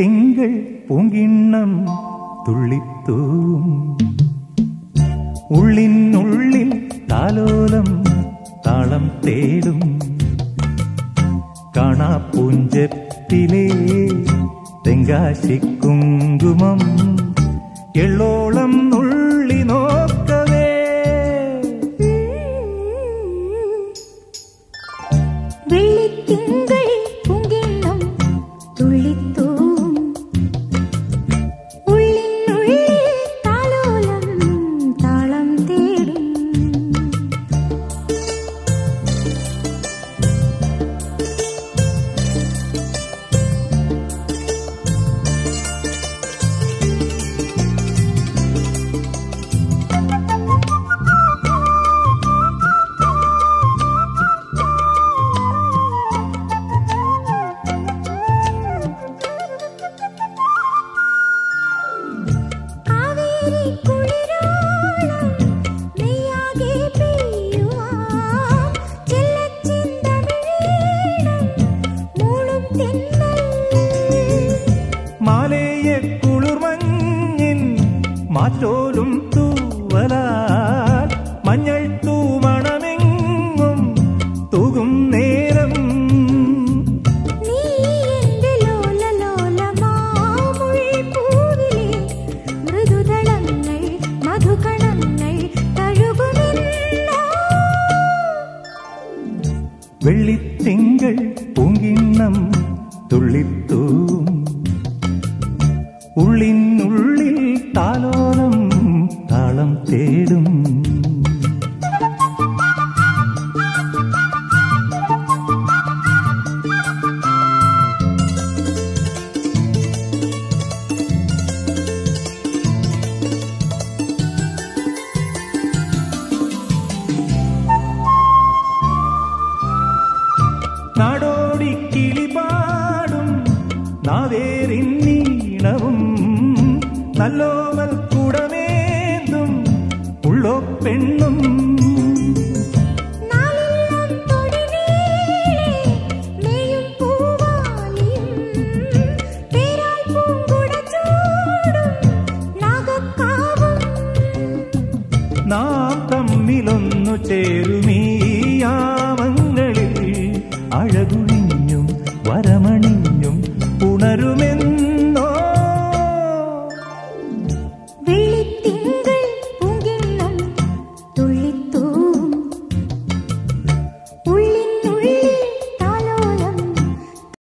വെള്ളിത്തിങ്കൾ പൂങ്കിണ്ണം തുള്ളിത്തൂവും ഉള്ളിനുള്ളിൽ താലോലം താളം തേടും കാണാപ്പൂഞ്ചത്തിലെ തെങ്കാശിക്കുങ്കുമം എള്ളോളം നുള്ളി നോക്കവേ വെള്ളിത്തിങ്കൾ പൂങ്കിണ്ണം തുള്ളിത്തൂവും ഉള്ളിനുള്ളിൽ താലോലം താളം തേടും കാവേരി കുളിരോളം നെയ്യാകെ പെയ്യുവാൻ ചെല്ലച്ചിന്തമിഴീണം മൂളും തെന്നൽ മാലേയ കുളിർമഞ്ഞിൻ മാറ്റോലും തൂവലാൽ മഞ്ഞൾ തൂമണമെങ്ങും തൂകും നേരം നീ എന്റെ ലോല ലോലമാമുൾ പൂവിലെ മൃദുദളങ്ങൾ മധുകണങ്ങൾ തഴുകുമെന്നോ വെള്ളിത്തിങ്കൾ പൂങ്കിണ്ണം തുള്ളിത്തൂവും ഉള്ളിനുള്ളിൽ താലോലം താളം തേടും നാടോടി കിളിപാടും നാവേറിൻ നീണവും നല്ലോവൽ കുടമേന്തും ഉള്ളോ പെണ്ണും നാലെല്ലാം തൊടിനീളെ മേയും പൂവാലിയും പേരാൽ പൂങ്കുട ചൂടും നാഗക്കാവും നാം തമ്മിലൊന്നു ചേരുമീ യാമങ്ങളിൽ അഴകു